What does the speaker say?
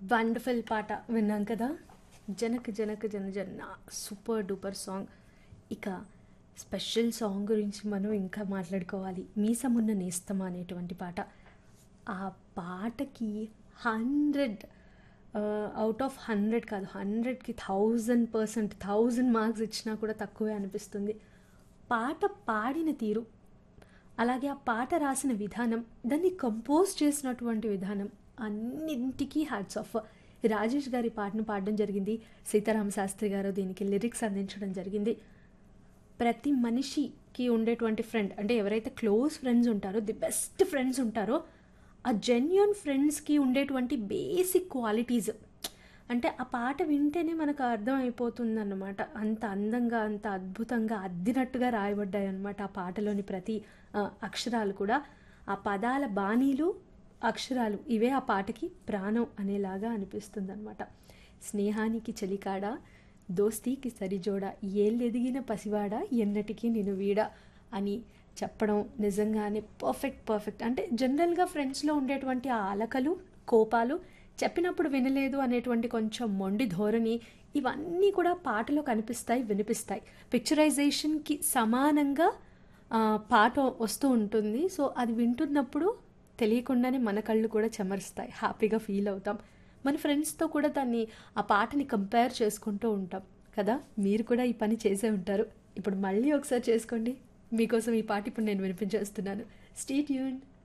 wonderful పాట విన్నాం కదా జనక్ జనక్ జన జన సూపర్ డూపర్ సాంగ్ ఇక స్పెషల్ సాంగ్ గురించి మనం ఇంకా మాట్లాడుకోవాలి మీసమున్న నేస్తమా అనేటువంటి పాట ఆ పాటకి హండ్రెడ్ అవుట్ ఆఫ్ హండ్రెడ్ కాదు హండ్రెడ్కి థౌజండ్ పర్సెంట్ థౌజండ్ మార్క్స్ ఇచ్చినా కూడా తక్కువే అనిపిస్తుంది పాట పాడిన తీరు అలాగే ఆ పాట రాసిన విధానం దాన్ని కంపోజ్ చేసినటువంటి విధానం అన్నింటికీ హ్యాట్స్ ఆఫ్ రాజేష్ గారి పాటను పాడడం జరిగింది సీతారామ శాస్త్రి గారు దీనికి లిరిక్స్ అందించడం జరిగింది ప్రతి మనిషికి ఉండేటువంటి ఫ్రెండ్ అంటే ఎవరైతే క్లోజ్ ఫ్రెండ్స్ ఉంటారో ది బెస్ట్ ఫ్రెండ్స్ ఉంటారో ఆ జెన్యున్ ఫ్రెండ్స్కి ఉండేటువంటి బేసిక్ క్వాలిటీస్ అంటే ఆ పాట వింటేనే మనకు అర్థం అయిపోతుంది అన్నమాట అంత అందంగా అంత అద్భుతంగా అద్దినట్టుగా రాయబడ్డాయి అన్నమాట ఆ పాటలోని ప్రతి ఆ, అక్షరాలు కూడా ఆ పదాల బాణీలు అక్షరాలు ఇవే ఆ పాటకి ప్రాణం అనేలాగా అనిపిస్తుంది అనమాట స్నేహానికి చలికాడ దోస్తీకి సరిజోడ ఏళ్ళెదిగిన పసివాడ ఎన్నటికీ నేను వీడ అని చెప్పడం నిజంగానే పర్ఫెక్ట్ పర్ఫెక్ట్ అంటే జనరల్గా ఫ్రెండ్స్లో ఉండేటువంటి ఆ అలకలు కోపాలు చెప్పినప్పుడు వినలేదు అనేటువంటి కొంచెం మొండి ధోరణి ఇవన్నీ కూడా పాటలో కనిపిస్తాయి వినిపిస్తాయి పిక్చరైజేషన్కి సమానంగా ఆ, పాట వస్తూ ఉంటుంది సో అది వింటున్నప్పుడు తెలియకుండానే మన కళ్ళు కూడా చెమరుస్తాయి హ్యాపీగా ఫీల్ అవుతాం మన ఫ్రెండ్స్తో కూడా దాన్ని ఆ పాటని కంపేర్ చేసుకుంటూ ఉంటాం కదా మీరు కూడా ఈ పని చేసే ఉంటారు ఇప్పుడు మళ్ళీ ఒకసారి చేసుకోండి మీకోసం ఈ పాట ఇప్పుడు నేను వినిపించేస్తున్నాను స్టీ ట్యూన్